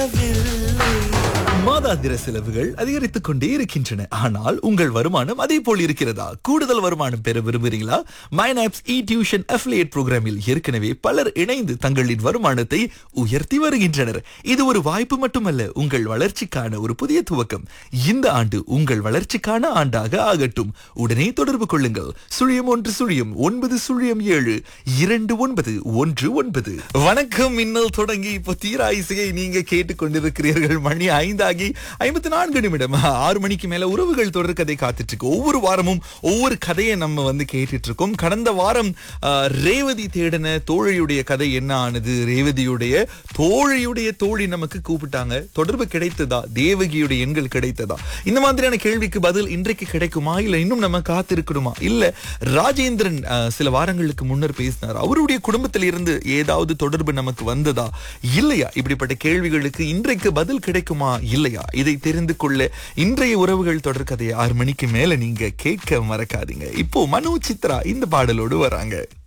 வரவில்லை மாதாந்திர செலவுகள் அதிகரித்துக் கொண்டே இருக்கின்றன ஆனால் உங்கள் வருமானம் அதே போல் இருக்கிறதா கூடுதல் வருமானம் பெற விரும்புகிறீங்களா மைனாப்ஸ் இ டியூஷன் அஃபிலியேட் புரோகிராமில் ஏற்கனவே பலர் இணைந்து தங்களின் வருமானத்தை உயர்த்தி வருகின்றனர் இது ஒரு வாய்ப்பு மட்டுமல்ல உங்கள் வளர்ச்சிக்கான ஒரு புதிய துவக்கம் இந்த ஆண்டு உங்கள் வளர்ச்சிக்கான ஆண்டாக ஆகட்டும் உடனே தொடர்பு கொள்ளுங்கள் சுழியம் ஒன்று சுழியம் ஒன்பது சுழியம் ஏழு இரண்டு ஒன்பது ஒன்று ஒன்பது வணக்கம் மின்னல் தொடங்கி இப்போ தீரா இசையை நீங்க கேட்டுக்கொண்டிருக்கிறீர்கள் மணி ஐந்தாகி ஐம்பத்தி நான்கு நிமிடம் ஆறு மணிக்கு மேல உறவுகள் தொடர் கதை காத்துட்டு இருக்கு ஒவ்வொரு வாரமும் ஒவ்வொரு கதையை நம்ம வந்து கேட்டுட்டு இருக்கோம் கடந்த வாரம் ஆ, ரேவதி தேடின தோழியுடைய கதை என்ன ஆனது ரேவதியுடைய தோழியுடைய தோழி நமக்கு கூப்பிட்டாங்க தொடர்பு கிடைத்ததா தேவகியுடைய எண்கள் கிடைத்ததா இந்த மாதிரியான கேள்விக்கு பதில் இன்றைக்கு கிடைக்குமா இல்ல இன்னும் நம்ம காத்திருக்கணுமா இல்ல ராஜேந்திரன் ஆ, சில வாரங்களுக்கு முன்னர் பேசினார் அவருடைய குடும்பத்தில் இருந்து ஏதாவது தொடர்பு நமக்கு வந்ததா இல்லையா இப்படிப்பட்ட கேள்விகளுக்கு இன்றைக்கு பதில் கிடைக்குமா இல்லையா இதை தெரிந்து கொள்ள இன்றைய உறவுகள் தொடர் கதையை ஆறு மணிக்கு மேல நீங்க கேட்க மறக்காதீங்க இப்போ மனோ சித்ரா இந்த பாடலோடு வராங்க